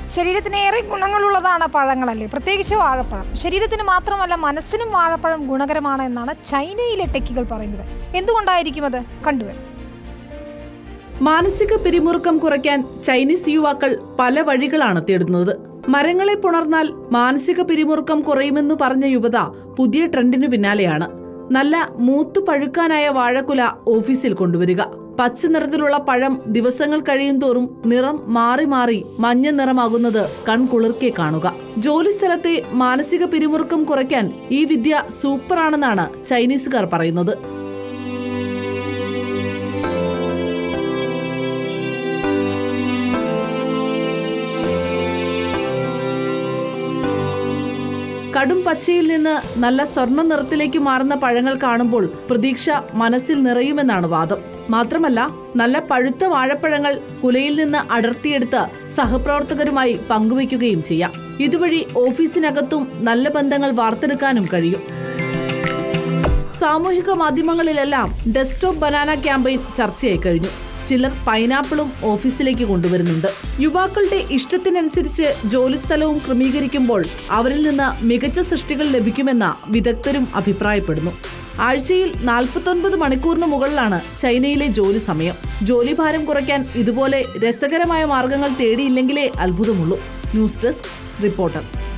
ശരീരത്തിന് ഏറെ ഗുണങ്ങളുള്ളതാണ് പഴങ്ങളല്ലേ പ്രത്യേകിച്ച് വാഴപ്പഴം ശരീരത്തിന് മാത്രമല്ല മനസ്സിനും വാഴപ്പഴം ഗുണകരമാണ് എന്നാണ് ചൈനയിലെ ടെക്കികൾ പറയുന്നത് എന്തുകൊണ്ടായിരിക്കും അത് കണ്ടുവരും മാനസിക പിരിമുറുക്കം കുറയ്ക്കാൻ ചൈനീസ് യുവാക്കൾ പല വഴികളാണ് തേടുന്നത് മരങ്ങളെ പുണർന്നാൽ മാനസിക പിരിമുറുക്കം കുറയുമെന്ന് പറഞ്ഞ യുവത പുതിയ ട്രെൻഡിനു പിന്നാലെയാണ് നല്ല മൂത്തു പഴുക്കാനായ വാഴക്കുല ഓഫീസിൽ കൊണ്ടുവരിക പച്ച നിറത്തിലുള്ള പഴം ദിവസങ്ങൾ കഴിയും തോറും നിറം മാറി മാറി മഞ്ഞ നിറമാകുന്നത് കൺകുളിർക്കെ കാണുക ജോലിസ്ഥലത്തെ മാനസിക പിരിമുറുക്കം കുറയ്ക്കാൻ ഈ വിദ്യ സൂപ്പറാണെന്നാണ് ചൈനീസുകാർ പറയുന്നത് കടും പച്ചയിൽ നിന്ന് നല്ല സ്വർണ്ണ നിറത്തിലേക്ക് മാറുന്ന പഴങ്ങൾ കാണുമ്പോൾ പ്രതീക്ഷ മനസ്സിൽ നിറയുമെന്നാണ് വാദം മാത്രമല്ല നല്ല പഴുത്ത വാഴപ്പഴങ്ങൾ കുലയിൽ നിന്ന് അടർത്തിയെടുത്ത് സഹപ്രവർത്തകരുമായി പങ്കുവയ്ക്കുകയും ചെയ്യാം ഇതുവഴി ഓഫീസിനകത്തും നല്ല ബന്ധങ്ങൾ വാർത്തെടുക്കാനും കഴിയും സാമൂഹിക മാധ്യമങ്ങളിലെല്ലാം ഡെസ്ക്ടോപ്പ് ബനാന ക്യാമ്പയിൻ ചർച്ചയായി കഴിഞ്ഞു ചിലർ പൈനാപ്പിളും ഓഫീസിലേക്ക് കൊണ്ടുവരുന്നുണ്ട് യുവാക്കളുടെ ഇഷ്ടത്തിനനുസരിച്ച് ജോലിസ്ഥലവും ക്രമീകരിക്കുമ്പോൾ അവരിൽ നിന്ന് മികച്ച സൃഷ്ടികൾ ലഭിക്കുമെന്ന വിദഗ്ധരും അഭിപ്രായപ്പെടുന്നു ആഴ്ചയിൽ നാൽപ്പത്തൊൻപത് മണിക്കൂറിന് മുകളിലാണ് ചൈനയിലെ ജോലി സമയം ജോലിഭാരം കുറയ്ക്കാൻ ഇതുപോലെ രസകരമായ മാർഗങ്ങൾ തേടിയില്ലെങ്കിലേ അത്ഭുതമുള്ളൂ ന്യൂസ് ഡെസ്ക് റിപ്പോർട്ടർ